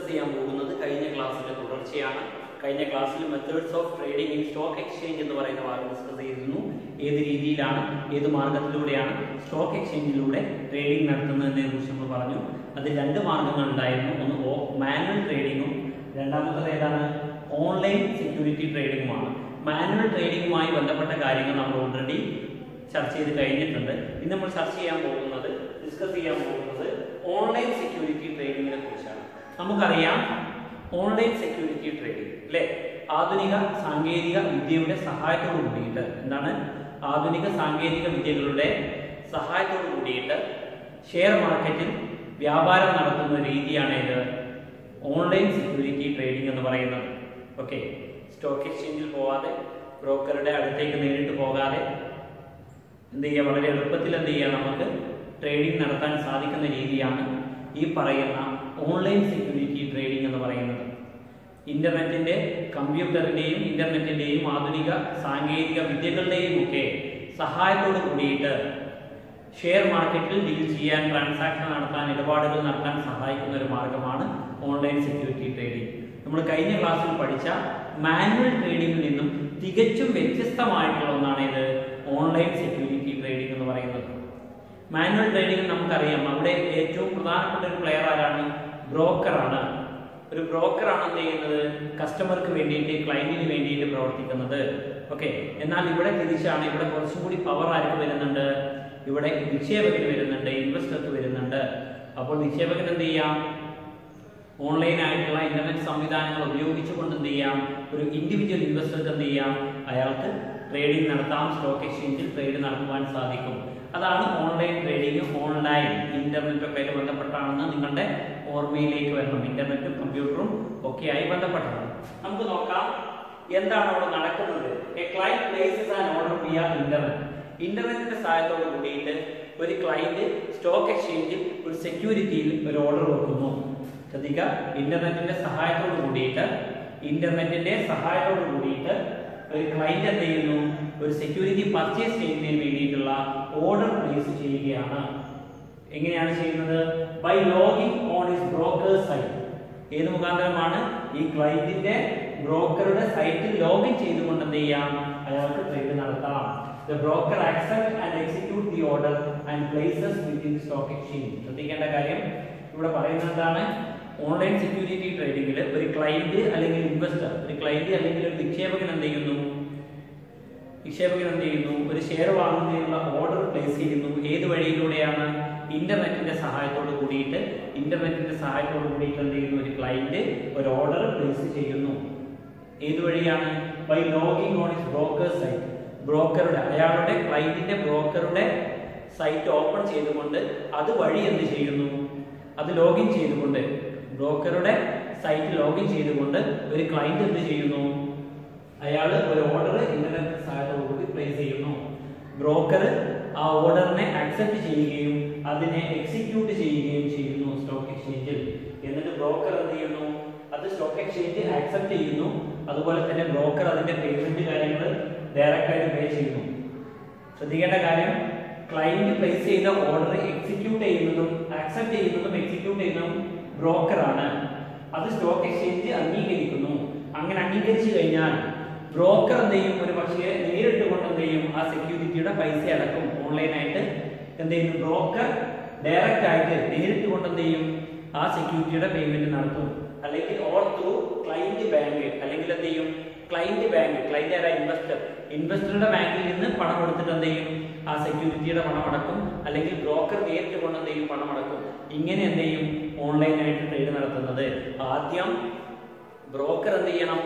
ചെയ്യാൻ പോകുന്നത് കഴിഞ്ഞ ക്ലാസ്സിന്റെ തുടർച്ചയാണ് കഴിഞ്ഞ ക്ലാസ്സിൽ methods of trading in stock exchange എന്ന് പറയുന്ന ഭാഗം ഡിസ്കസ് ചെയ്തിരുന്നു ഏത് രീതിയിലാണ് ഏത് മാർഗത്തിലൂടെയാണ് സ്റ്റോക്ക് എക്സ്ചേഞ്ചിലൂടെ ട്രേഡിംഗ് നടത്തുന്നതിനെ കുറിച്ച് നമ്മൾ പറഞ്ഞു അതിൽ രണ്ട് മാർഗങ്ങൾ ഉണ്ടായിരുന്നു ഒന്ന് മാനുവൽ ട്രേഡിങ്ങും രണ്ടാമത്തത് ഏതാണ് ഓൺലൈൻ സെക്യൂരിറ്റി ട്രേഡിംഗുമാണ് മാനുവൽ ട്രേഡിംഗുമായി ബന്ധപ്പെട്ട കാര്യങ്ങൾ നമ്മൾ ഓൾറെഡി ചർച്ച ചെയ്ത് കഴിഞ്ഞിട്ടുണ്ട് ഇന്ന് നമ്മൾ ചർച്ച ചെയ്യാൻ പോകുന്നത് ഡിസ്കസ് ചെയ്യാൻ പോകുന്നത് ഓൺലൈൻ സെക്യൂരിറ്റി ട്രേഡിങ്ങിനെ കുറിച്ചാണ് നമുക്കറിയാം ഓൺലൈൻ സെക്യൂരിറ്റി ട്രേഡിംഗ് അല്ലെ ആധുനിക സാങ്കേതിക വിദ്യയുടെ സഹായത്തോട് കൂടിയിട്ട് എന്താണ് ആധുനിക സാങ്കേതിക വിദ്യകളുടെ സഹായത്തോട് കൂടിയിട്ട് ഷെയർ മാർക്കറ്റിൽ വ്യാപാരം നടത്തുന്ന രീതിയാണ് ഇത് ഓൺലൈൻ സെക്യൂരിറ്റി ട്രേഡിംഗ് എന്ന് പറയുന്നത് ഓക്കെ സ്റ്റോക്ക് എക്സ്ചേഞ്ചിൽ പോവാതെ ബ്രോക്കറുടെ അടുത്തേക്ക് നേരിട്ട് പോകാതെ എന്ത് ചെയ്യുക വളരെ എളുപ്പത്തിൽ എന്ത് ചെയ്യുക നമുക്ക് ട്രേഡിംഗ് നടത്താൻ സാധിക്കുന്ന രീതിയാണ് ഈ പറയുന്ന ഓൺലൈൻ സെക്യൂരിറ്റി ട്രേഡിംഗ് എന്ന് പറയുന്നത് ഇന്റർനെറ്റിന്റെ കമ്പ്യൂട്ടറിന്റെയും ഇന്റർനെറ്റിന്റെയും ആധുനിക സാങ്കേതിക വിദ്യകളുടെയും ഒക്കെ സഹായത്തോട് കൂടിയിട്ട് ഷെയർ മാർക്കറ്റിൽ ഡീൽ ചെയ്യാൻ ട്രാൻസാക്ഷൻ നടത്താൻ ഇടപാടുകൾ നടത്താൻ സഹായിക്കുന്ന ഒരു മാർഗമാണ് ഓൺലൈൻ സെക്യൂരിറ്റി ട്രേഡിംഗ് നമ്മൾ കഴിഞ്ഞ ക്ലാസ്സിൽ പഠിച്ച മാനുവൽ ട്രേഡിംഗിൽ നിന്നും തികച്ചും വ്യത്യസ്തമായിട്ടുള്ള ഒന്നാണ് ഇത് ഓൺലൈൻ സെക്യൂരിറ്റി ട്രേഡിംഗ് എന്ന് പറയുന്നത് മാനുവൽ ട്രേഡിംഗ് നമുക്കറിയാം അവിടെ ഏറ്റവും പ്രധാനപ്പെട്ട ഒരു പ്ലെയർ ആരാണ് ബ്രോക്കറാണ് ഒരു ബ്രോക്കറാണ് എന്ത് ചെയ്യുന്നത് കസ്റ്റമർക്ക് വേണ്ടിയിട്ട് ക്ലയന്റിന് വേണ്ടിയിട്ട് പ്രവർത്തിക്കുന്നത് ഓക്കെ എന്നാൽ ഇവിടെ തിരിച്ചാണ് ഇവിടെ കുറച്ചും കൂടി പവർ ആർക്ക് വരുന്നുണ്ട് ഇവിടെ നിക്ഷേപകന് വരുന്നുണ്ട് ഇൻവെസ്റ്റർക്ക് വരുന്നുണ്ട് അപ്പോൾ നിക്ഷേപകൻ എന്ത് ചെയ്യാം ഓൺലൈൻ ആയിട്ടുള്ള ഇന്റർനെറ്റ് സംവിധാനങ്ങൾ ഉപയോഗിച്ചുകൊണ്ട് എന്ത് ചെയ്യാം ഒരു ഇൻഡിവിജ്വൽ ഇൻവെസ്റ്റർക്ക് എന്ത് ചെയ്യാം അയാൾക്ക് ട്രേഡിംഗ് നടത്താം സ്റ്റോക്ക് എക്സ്ചേഞ്ചിൽ ട്രേഡ് നടത്തുവാൻ സാധിക്കും അതാണ് ഓൺലൈൻ ട്രേഡിംഗ് ഓൺലൈൻ ഇന്റർനെറ്റ് ഒക്കെ ആയിട്ട് ബന്ധപ്പെട്ടാണെന്ന് നിങ്ങളുടെ ഓർമ്മയിലേക്ക് വരണം ഇന്റർനെറ്റും കമ്പ്യൂട്ടറും ഒക്കെ ആയി ബന്ധപ്പെട്ടതാണ് നമുക്ക് നോക്കാം എന്താണ് അവിടെ നടക്കുന്നത് a client places an order via internet ഇന്റർനെറ്റിന്റെ സഹായത്തോട് കൂടിയിട്ട് ഒരു ക്ലയന്റ് സ്റ്റോക്ക് എക്സ്ചേഞ്ചിൽ ഒരു സെക്യൂരിറ്റിയിൽ ഒരു ഓർഡർ വെക്കുന്നു ശ്രദ്ധിക്കുക ഇന്റർനെറ്റിന്റെ സഹായത്തോട് കൂടിയിട്ട് ഇന്റർനെറ്റിന്റെ സഹായത്തോട് കൂടിയിട്ട് ഒരു ക്ലയന്റ് എന്ത് ചെയ്യുന്നു ഒരു സെക്യൂരിറ്റി പർച്ചേസ് ചെയ്യുന്നതിന് വേണ്ടിയിട്ടുള്ള ഓർഡർ പ്ലേസ് ചെയ്യുകയാണ് എങ്ങനെയാണ് ചെയ്യുന്നത് by logging on his broker's site ഏത് മുഖാന്തരമാണ് ഈ ക്ലയന്റിന്റെ ബ്രോക്കറുടെ സൈറ്റിൽ ലോഗിൻ ചെയ്തുകൊണ്ട് എന്ത് ചെയ്യാം അയാൾക്ക് ട്രേഡ് നടത്താം the broker accept and execute the order and places within stock exchange ശ്രദ്ധിക്കേണ്ട കാര്യം ഇവിടെ പറയുന്നത് എന്താണ് ഓൺലൈൻ സെക്യൂരിറ്റി ട്രേഡിംഗിൽ ഒരു ക്ലയന്റ് അല്ലെങ്കിൽ ഇൻവെസ്റ്റർ ഒരു ക്ലയന്റ് അല്ലെങ്കിൽ ഒരു നിക്ഷേപകൻ എന്ത് ചെയ്യുന്നു നിക്ഷേപകൻ എന്ത് ചെയ്യുന്നു ഒരു ഷെയർ വാങ്ങുന്നതിനുള്ള ഓർഡർ പ്ലേസ് ചെയ്യുന്നു ഏത് വഴിയിലൂടെയാണ് ഇന്റർനെറ്റിന്റെ സഹായത്തോട് കൂടിയിട്ട് ഇന്റർനെറ്റിന്റെ സഹായത്തോട് കൂടിയിട്ട് എന്ത് ചെയ്യുന്നു ഒരു ക്ലയന്റ് ഒരു ഓർഡർ പ്ലേസ് ചെയ്യുന്നു ഏത് വഴിയാണ് by logging on his broker's site ബ്രോക്കറുടെ അയാളുടെ ക്ലയന്റിന്റെ ബ്രോക്കറുടെ സൈറ്റ് ഓപ്പൺ ചെയ്തുകൊണ്ട് അത് വഴി എന്ത് ചെയ്യുന്നു അത് ലോഗിൻ ചെയ്തുകൊണ്ട് ബ്രോക്കറുടെ സൈറ്റ് ലോഗിൻ ചെയ്തുകൊണ്ട് ഒരു ക്ലയന്റ് എന്ത് ചെയ്യുന്നു അയാൾ ഒരു ഓർഡർ ഇന്റർനെറ്റ് സഹായത്തോടു കൂടി പ്ലേസ് ചെയ്യുന്നു ബ്രോക്കർ ആ ഓർഡറിനെ അക്സെപ്റ്റ് ചെയ്യുകയും അതിനെ എക്സിക്യൂട്ട് ചെയ്യുകയും ചെയ്യുന്നു സ്റ്റോക്ക് എക്സ്ചേഞ്ചിൽ എന്നിട്ട് ബ്രോക്കർ എന്ത് ചെയ്യുന്നു അത് സ്റ്റോക്ക് എക്സ്ചേഞ്ച് ആക്സെപ്റ്റ് ചെയ്യുന്നു അതുപോലെ തന്നെ ബ്രോക്കർ അതിന്റെ പേയ്മെന്റ് കാര്യങ്ങൾ ഡയറക്റ്റ് ആയിട്ട് പേ ചെയ്യുന്നു ശ്രദ്ധിക്കേണ്ട കാര്യം ക്ലയന്റ് പ്ലേസ് ചെയ്ത ഓർഡർ എക്സിക്യൂട്ട് ചെയ്യുന്നതും ആക്സെപ്റ്റ് ചെയ്യുന്നതും എക്സിക്യൂട്ട് ചെയ്യുന്നതും ബ്രോക്കറാണ് അത് സ്റ്റോക്ക് എക്സ്ചേഞ്ച് അംഗീകരിക്കുന്നു അങ്ങനെ അംഗീകരിച്ചു കഴിഞ്ഞാൽ ബ്രോക്കർ എന്ത് ചെയ്യും ഒരു പക്ഷേ നേരിട്ട് കൊണ്ട് എന്ത് ചെയ്യും ആ സെക്യൂരിറ്റിയുടെ പൈസ അടക്കും ഓൺലൈനായിട്ട് എന്ത് ചെയ്യും ബ്രോക്കർ ഡയറക്റ്റ് ആയിട്ട് നേരിട്ട് കൊണ്ട് എന്ത് ചെയ്യും ആ സെക്യൂരിറ്റിയുടെ പേയ്മെന്റ് നടത്തും അല്ലെങ്കിൽ ഓർ ത്രൂ ക്ലൈന്റ് ബാങ്ക് അല്ലെങ്കിൽ എന്ത് ചെയ്യും ക്ലൈന്റ് ബാങ്ക് ക്ലൈന്റ് ആരാ ഇൻവെസ്റ്റർ ഇൻവെസ്റ്ററുടെ ബാങ്കിൽ നിന്ന് പണം എടുത്തിട്ട് എന്ത് ചെയ്യും ആ സെക്യൂരിറ്റിയുടെ പണം അടക്കും അല്ലെങ്കിൽ ബ്രോക്കർ നേരിട്ട് കൊണ്ട് എന്ത് ചെയ്യും പണം അടക്കും ഇങ്ങനെ എന്ത് ചെയ്യും ഓൺലൈനായിട്ട് ട്രേഡ് നടത്തുന്നത് ആദ്യം ബ്രോക്കർ എന്ത് ചെയ്യണം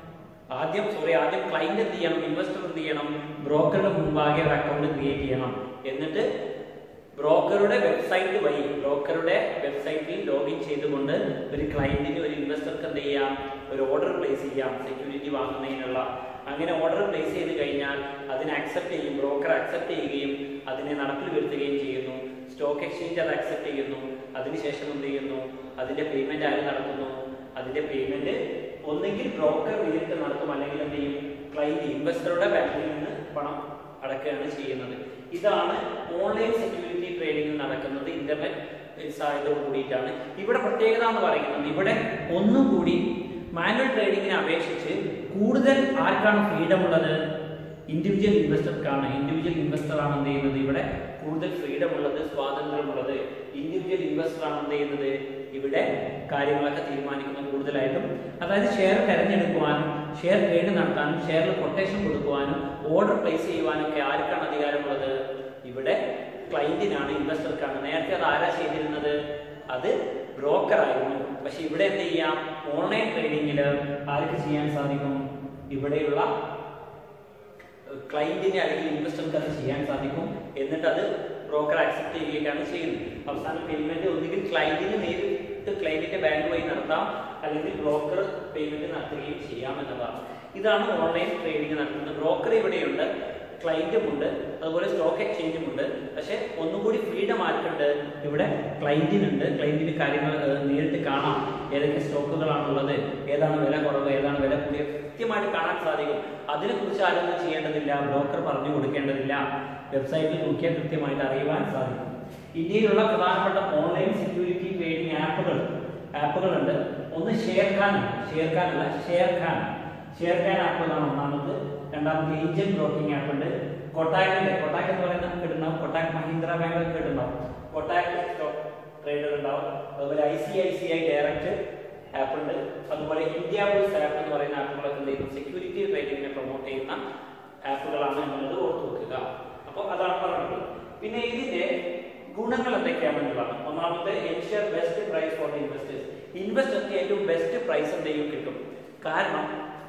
ആദ്യം സോറി ആദ്യം ക്ലൈന്റ് എന്ത് ചെയ്യണം ഇൻവെസ്റ്റർ എന്ത് ചെയ്യണം ബ്രോക്കറുടെ മുൻപാകെ ഒരു അക്കൗണ്ട് ക്രിയേറ്റ് ചെയ്യണം എന്നിട്ട് ബ്രോക്കറുടെ വെബ്സൈറ്റ് വഴി ബ്രോക്കറുടെ വെബ്സൈറ്റിൽ ലോഗിൻ ചെയ്തുകൊണ്ട് ഒരു ക്ലയന്റിന് ഒരു ഇൻവെസ്റ്റർക്ക് എന്ത് ചെയ്യാം ഒരു ഓർഡർ പ്ലേസ് ചെയ്യാം സെക്യൂരിറ്റി വാങ്ങുന്നതിനുള്ള അങ്ങനെ ഓർഡർ പ്ലേസ് ചെയ്ത് കഴിഞ്ഞാൽ അതിനെ അക്സെപ്റ്റ് ചെയ്യും ബ്രോക്കർ അക്സെപ്റ്റ് ചെയ്യുകയും അതിനെ നടപ്പിൽ വരുത്തുകയും ചെയ്യുന്നു സ്റ്റോക്ക് എക്സ്ചേഞ്ച് അത് അക്സെപ്റ്റ് ചെയ്യുന്നു അതിനുശേഷം എന്ത് ചെയ്യുന്നു അതിന്റെ പേയ്മെന്റ് ആര് നടത്തുന്നു അതിന്റെ പേയ്മെന്റ് ഒന്നെങ്കിൽ ബ്രോക്കർ നേരിട്ട് നടത്തും അല്ലെങ്കിൽ എന്ത് ചെയ്യും ക്ലൈന്റ് ഇൻവെസ്റ്ററുടെ ബാങ്കിൽ നിന്ന് പണം അടക്കുകയാണ് ചെയ്യുന്നത് ഇതാണ് ഓൺലൈൻ സെക്യൂരിറ്റി ട്രേഡിംഗ് നടക്കുന്നത് ഇന്റർനെറ്റ് സാധ്യതയോട് കൂടിയിട്ടാണ് ഇവിടെ പ്രത്യേകത എന്ന് പറയുന്നത് ഇവിടെ ഒന്നും കൂടി മാനുവൽ ട്രേഡിങ്ങിനെ അപേക്ഷിച്ച് കൂടുതൽ ആർക്കാണ് ഫ്രീഡം ഉള്ളത് ഇൻഡിവിജ്വൽ ഇൻവെസ്റ്റർക്കാണ് ഇൻഡിവിജ്വൽ ഇൻവെസ്റ്റർ ആണ് എന്ത് ചെയ്യുന്നത് ഇവിടെ കൂടുതൽ ഫ്രീഡം ഉള്ളത് സ്വാതന്ത്ര്യമുള്ളത് ഇൻഡിവിജ്വൽ ഇൻവെസ്റ്റർ ആണ് എന്ത് ചെയ്യുന്നത് ഇവിടെ കാര്യങ്ങളൊക്കെ തീരുമാനിക്കുന്നത് കൂടുതലായിട്ടും അതായത് ഷെയർ തിരഞ്ഞെടുക്കുവാനും ഷെയർ ട്രേഡ് നടത്താനും ഷെയറിൽ കൊട്ടേഷൻ കൊടുക്കുവാനും ഓർഡർ പ്ലേസ് ചെയ്യുവാനും ഒക്കെ ആർക്കാണ് അധികാരമുള്ളത് ഇവിടെ ക്ലയന്റിനാണ് ഇൻവെസ്റ്റർക്കാണ് നേരത്തെ അത് ആരാ ചെയ്തിരുന്നത് അത് ബ്രോക്കർ ആയിരുന്നു പക്ഷെ ഇവിടെ എന്ത് ചെയ്യാം ഓൺലൈൻ ട്രേഡിങ്ങിൽ ആർക്ക് ചെയ്യാൻ സാധിക്കും ഇവിടെയുള്ള ക്ലയന്റിനെ അല്ലെങ്കിൽ ഇൻവെസ്റ്റർക്ക് അത് ചെയ്യാൻ സാധിക്കും എന്നിട്ട് അത് ബ്രോക്കർ അക്സെപ്റ്റ് ചെയ്യുകയാണ് ചെയ്യുന്നത് അവസാനം പേയ്മെന്റ് ഒന്നുകിൽ ക്ലയന്റിന് നേരിട്ട് ക്ലയന്റിന്റെ ബാങ്ക് വഴി നടത്താം അല്ലെങ്കിൽ ബ്രോക്കർ പേയ്മെന്റ് നടത്തുകയും ചെയ്യാം എന്നതാണ് ഇതാണ് ഓൺലൈൻ ട്രേഡിംഗ് നടത്തുന്നത് ബ്രോക്കർ ഇവിടെയുണ്ട് ക്ലയന്റും ഉണ്ട് അതുപോലെ സ്റ്റോക്ക് എക്സ്ചേഞ്ചും ഉണ്ട് പക്ഷെ ഒന്നുകൂടി ഫ്രീഡം ആർക്കുണ്ട് ഇവിടെ ക്ലയന്റിനുണ്ട് ക്ലയന്റിന് കാര്യങ്ങൾ ഏഹ്, നേരിട്ട് കാണാം ഏതൊക്കെ സ്റ്റോക്കുകളാണുള്ളത് ഏതാണ് വില കുറവ് ഏതാണ് വില കൂടിയ കൃത്യമായിട്ട് കാണാൻ സാധിക്കും അതിനെക്കുറിച്ച് ആരൊന്നും ചെയ്യേണ്ടതില്ല ബ്രോക്കർ പറഞ്ഞു കൊടുക്കേണ്ടതില്ല വെബ്സൈറ്റിൽ നോക്കിയാൽ കൃത്യമായിട്ട് അറിയുവാൻ സാധിക്കും ഇന്ത്യയിലുള്ള പ്രധാനപ്പെട്ട ഓൺലൈൻ സെക്യൂരിറ്റി ട്രേഡിംഗ് ആപ്പുകൾ ആപ്പുകളുണ്ട് ഒന്ന് ഷെയർ ഖാൻ ഷെയർ ഖാൻ അല്ല Sharekhan Sharekhan app എന്നാണ് ഒന്നാമത് രണ്ടാമത് ഏഞ്ചൽ ബ്രോക്കിംഗ് ആപ്പ് ഉണ്ട് കൊട്ടാക്കിന്റെ കൊട്ടാക്ക് എന്ന് പറയുന്നത് കിട്ടുണ്ടാവും കൊട്ടാക് മഹീന്ദ്ര ബാങ്ക് കിട്ടുണ്ടാവും കൊട്ടാക് സ്റ്റോക്ക് ട്രേഡർ ഉണ്ടാവും അതുപോലെ I C I C I direct app ഉണ്ട് അതുപോലെ ഇന്ത്യ ബുൾസ് ആപ്പ് എന്ന് പറയുന്ന ആപ്പുകളൊക്കെ എന്ത് ചെയ്യുന്നു സെക്യൂരിറ്റി ട്രേഡിങ്ങിനെ പ്രൊമോട്ട് ചെയ്യുന്ന ആപ്പുകളാണ് എന്നുള്ളത് ഓർത്തു വെക്കുക അപ്പോൾ അതാണ് പറഞ്ഞത് പിന്നെ ഇതിന്റെ ഗുണങ്ങൾ എന്തൊക്കെയാണെന്നുള്ളതാണ് ഒന്നാമത്തെ ensure best price for the investors ഇൻവെസ്റ്റർക്ക് ഏറ്റവും ബെസ്റ്റ് പ്രൈസ് എന്ത് ചെയ്യും കിട്ടും കാരണം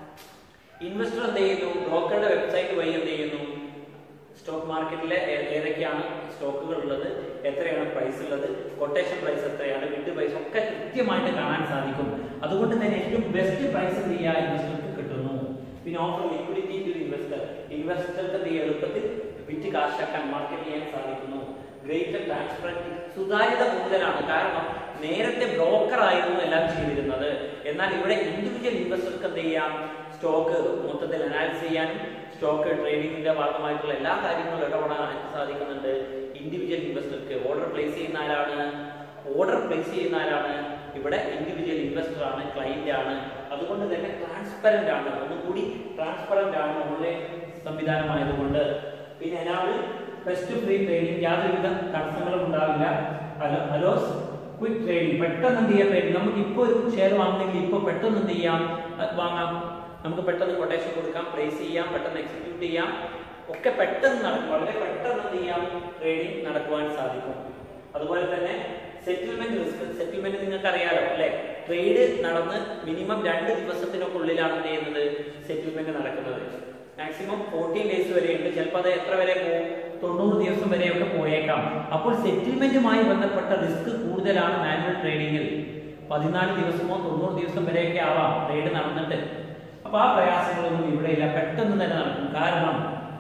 ഇൻവെസ്റ്റർ എന്ത് ചെയ്യുന്നു ബ്രോക്കറുടെ വെബ്സൈറ്റ് വഴി എന്ത് ചെയ്യുന്നു സ്റ്റോക്ക് മാർക്കറ്റിലെ ഏ- ഏതൊക്കെയാണ് സ്റ്റോക്കുകൾ ഉള്ളത് എത്രയാണ് പ്രൈസ് ഉള്ളത് കൊട്ടേഷൻ പ്രൈസ് എത്രയാണ് ബിഡ് പ്രൈസ് ഒക്കെ കൃത്യമായിട്ട് കാണാൻ സാധിക്കും അതുകൊണ്ട് തന്നെ ഏറ്റവും ബെസ്റ്റ് പ്രൈസ് എന്ത് ചെയ്യുക ഇൻവെസ്റ്റർക്ക് കിട്ടുന്നു പിന്നെ ഓഫർ ലിക്വിഡിറ്റി ടു ഇൻവെസ്റ്റർ ഇൻവെസ്റ്റർക്ക് എന്ത് ചെയ്യുക എളുപ്പത്തിൽ വിറ്റ് കാശാക്കാൻ മാർക്കറ്റ് ചെയ്യാൻ സാധിക്കുന്നു ഗ്രേറ്റർ ട്രാൻസ്പെറൻസി സുതാര്യത കൂടുതലാണ് കാരണം നേരത്തെ ബ്രോക്കർ ആയിരുന്നു എല്ലാം ചെയ്തിരുന്നത് എന്നാൽ ഇവിടെ ഇൻഡിവിജ്വൽ ഇൻവെസ്റ്റർക്ക് എന്ത് ചെയ്യാം സ്റ്റോക്ക് മൊത്തത്തിൽ അനാലിസ് ചെയ്യാനും സ്റ്റോക്ക് ട്രേഡിംഗിന്റെ ഭാഗമായിട്ടുള്ള എല്ലാ കാര്യങ്ങളും ഇടപെടാൻ ആർക്ക് സാധിക്കുന്നുണ്ട് ഇൻഡിവിജ്വൽ ഇൻവെസ്റ്റർക്ക് ഓർഡർ പ്ലേസ് ചെയ്യുന്ന ആരാണ് ഓർഡർ പ്ലേസ് ചെയ്യുന്ന ആരാണ് ഇവിടെ ഇൻഡിവിജ്വൽ ഇൻവെസ്റ്റർ ആണ് ക്ലയന്റ് ആണ് അതുകൊണ്ട് തന്നെ ട്രാൻസ്പെറന്റ് ആണ് ഒന്നുകൂടി ട്രാൻസ്പെറന്റ് ആണ് ഓൺലൈൻ സംവിധാനമായതുകൊണ്ട് പിന്നെ അതിനാണ് ബെസ്റ്റ് ഫ്രീ ട്രേഡിംഗ് യാതൊരുവിധ തടസ്സങ്ങളും ഉണ്ടാവില്ല അലോ അലോസ് ക്വിക്ക് ട്രേഡിംഗ് പെട്ടെന്ന് എന്ത് ചെയ്യാൻ ട്രേഡിംഗ് നമുക്ക് ഇപ്പോൾ ഒരു ഷെയർ വാങ്ങണമെങ്കിൽ ഇപ്പോൾ പെട്ടെന്ന് എന്ത് ചെയ്യാം അത് വാങ്ങാം നമുക്ക് പെട്ടെന്ന് കൊട്ടേഷൻ കൊടുക്കാം പ്ലേസ് ചെയ്യാം പെട്ടെന്ന് എക്സിക്യൂട്ട് ചെയ്യാം ഒക്കെ പെട്ടെന്ന് നടക്കും വളരെ പെട്ടെന്ന് എന്ത് ചെയ്യാം ട്രേഡിംഗ് നടക്കുവാൻ സാധിക്കും അതുപോലെ തന്നെ സെറ്റിൽമെന്റ് റിസ്ക് സെറ്റിൽമെന്റ് നിങ്ങൾക്ക് അറിയാലോ അല്ലെ ട്രേഡ് നടന്ന് മിനിമം രണ്ട് ദിവസത്തിനൊക്കെ ഉള്ളിലാണ് എന്ത് ചെയ്യുന്നത് സെറ്റിൽമെന്റ് നടക്കുന്നത് മാക്സിമം ഫോർട്ടീൻ ഡേയ്സ് വരെയുണ്ട് ചിലപ്പോൾ അത് എത്ര വരെ പോകും തൊണ്ണൂറ് ദിവസം വരെയൊക്കെ പോയേക്കാം അപ്പോൾ സെറ്റിൽമെന്റുമായി ബന്ധപ്പെട്ട റിസ്ക് കൂടുതലാണ് മാനുവൽ ട്രേഡിംഗിൽ പതിനാല് ദിവസമോ തൊണ്ണൂറ് ദിവസം വരെയൊക്കെ ആവാം ട്രേഡ് നടന്നിട്ട് അപ്പൊ ആ പ്രയാസങ്ങളൊന്നും ഇവിടെ ഇല്ല പെട്ടെന്ന് തന്നെ നടക്കും കാരണം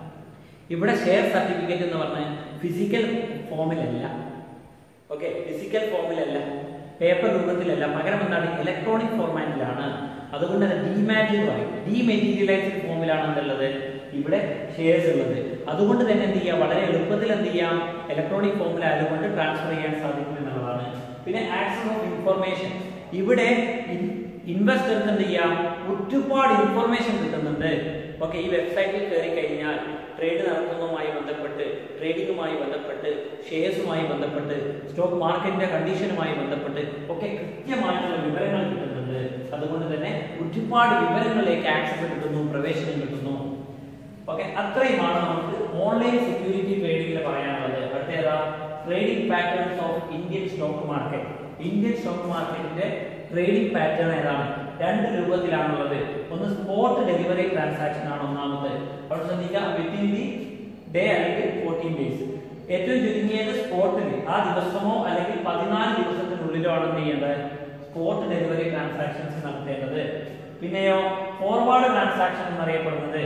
ഇവിടെ ഷെയർ സർട്ടിഫിക്കറ്റ് എന്ന് പറഞ്ഞ ഫിസിക്കൽ ഫോമിലല്ല ഓക്കെ ഫിസിക്കൽ ഫോമിലല്ല പേപ്പർ രൂപത്തിലല്ല പകരം എന്താണ് ഇലക്ട്രോണിക് ഫോർമാറ്റിലാണ് അതുകൊണ്ട് തന്നെ ഡിമാറ്റ് എന്ന് പറയും ഡിമെറ്റീരിയലൈസ്ഡ് ഫോമിലാണ് എന്തുള്ളത് ഇവിടെ ഷെയർസ് ഉള്ളത് അതുകൊണ്ട് തന്നെ എന്ത് ചെയ്യാം വളരെ എളുപ്പത്തിൽ എന്ത് ചെയ്യാം ഇലക്ട്രോണിക് ഫോമിലായതുകൊണ്ട് ട്രാൻസ്ഫർ ചെയ്യാൻ സാധിക്കും എന്നുള്ളതാണ് പിന്നെ ആക്സസ് ഓഫ് ഇൻഫർമേഷൻ ഇവിടെ ഇൻവെസ്റ്റർക്ക് എന്ത് ചെയ്യാം ഒരുപാട് ഇൻഫർമേഷൻ കിട്ടുന്നുണ്ട് ഓക്കെ ഈ വെബ്സൈറ്റിൽ കയറി കഴിഞ്ഞാൽ ട്രേഡ് നടത്തുന്നതുമായി ബന്ധപ്പെട്ട് ട്രേഡിങ്ങുമായി ബന്ധപ്പെട്ട് ഷെയർസുമായി ബന്ധപ്പെട്ട് സ്റ്റോക്ക് മാർക്കറ്റിന്റെ കണ്ടീഷനുമായി ബന്ധപ്പെട്ട് ഒക്കെ കൃത്യമായിട്ടുള്ള വിവരങ്ങൾ കിട്ടുന്നുണ്ട് അതുകൊണ്ട് തന്നെ ഒരുപാട് വിവരങ്ങളിലേക്ക് ആക്സസ് കിട്ടുന്നു പ്രവേശനം കിട്ടുന്നു ഓക്കെ അത്രയുമാണ് നമുക്ക് ഓൺലൈൻ സെക്യൂരിറ്റി ട്രേഡിംഗിൽ പറയാനുള്ളത് അടുത്തേതാ trading patterns of Indian stock market Indian stock മാർക്കറ്റിന്റെ ട്രേഡിംഗ് പാറ്റേൺ ഏതാണ് രണ്ട് രൂപത്തിലാണുള്ളത് ഒന്ന് സ്പോട്ട് ഡെലിവറി ട്രാൻസാക്ഷൻ ആണ് ഒന്നാമത് അവിടെ ശ്രദ്ധിക്കുക വിത്തിൻ ദി ഡേ അല്ലെങ്കിൽ ഫോർട്ടീൻ ഡേയ്സ് ഏറ്റവും ചുരുങ്ങിയത് സ്പോട്ടിൽ ആ ദിവസമോ അല്ലെങ്കിൽ പതിനാല് ദിവസത്തിനുള്ളിലോ ആണ് എന്ത് ചെയ്യേണ്ടത് സ്പോട്ട് ഡെലിവറി ട്രാൻസാക്ഷൻസ് നടത്തേണ്ടത് പിന്നെയോ ഫോർവേഡ് ട്രാൻസാക്ഷൻ എന്നറിയപ്പെടുന്നത്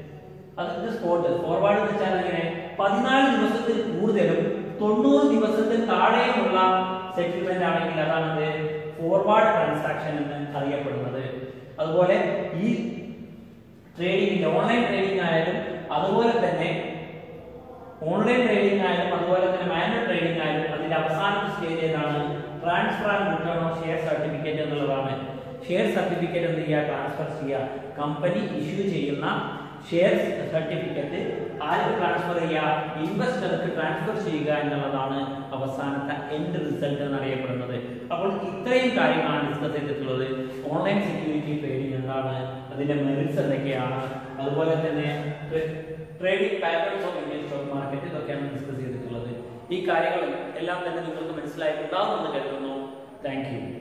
അത് സ്പോട്ട് ഫോർവേഡ് എന്ന് വെച്ചാൽ എങ്ങനെ പതിനാല് ദിവസത്തിൽ കൂടുതലും തൊണ്ണൂറ് ദിവസത്തിൽ താഴെയുമുള്ള സെറ്റിൽമെന്റ് ആണെങ്കിൽ അതാണത് ഫോർവേഡ് ട്രാൻസാക്ഷൻ എന്ന് അറിയപ്പെടുന്നത് അതുപോലെ ഈ ട്രേഡിംഗിന്റെ ഓൺലൈൻ ട്രേഡിംഗ് ആയാലും അതുപോലെ തന്നെ ഓൺലൈൻ ട്രേഡിംഗ് ആയാലും അതുപോലെ തന്നെ മാനുവൽ ട്രേഡിംഗ് ആയാലും അതിന്റെ അവസാനത്തെ സ്റ്റേജ് ഏതാണ് transfer and return of share certificate എന്നുള്ളതാണ് ഷെയർ സർട്ടിഫിക്കറ്റ് എന്ത് ചെയ്യുക ട്രാൻസ്ഫർ ചെയ്യുക കമ്പനി ഇഷ്യൂ ചെയ്യുന്ന ഷെയർ സർട്ടിഫിക്കറ്റ് ആർക്ക് ട്രാൻസ്ഫർ ചെയ്യുക ഇൻവെസ്റ്റർക്ക് ട്രാൻസ്ഫർ ചെയ്യുക എന്നുള്ളതാണ് അവസാനത്തെ എൻഡ് റിസൾട്ട് എന്നറിയപ്പെടുന്നത് അപ്പോൾ ഇത്രയും കാര്യങ്ങളാണ് ഡിസ്കസ് ചെയ്തിട്ടുള്ളത് ഓൺലൈൻ സെക്യൂരിറ്റി ട്രേഡിംഗ് എന്താണ് അതിന്റെ മെറിറ്റ്സ് എന്തൊക്കെയാണ് അതുപോലെ തന്നെ trading patterns of Indian stock market ഇതൊക്കെയാണ് ഡിസ്കസ് ചെയ്തിട്ടുള്ളത് ഈ കാര്യങ്ങൾ എല്ലാം തന്നെ നിങ്ങൾക്ക് മനസ്സിലായിട്ടുണ്ടാവുമെന്ന് കരുതുന്നു താങ്ക് യു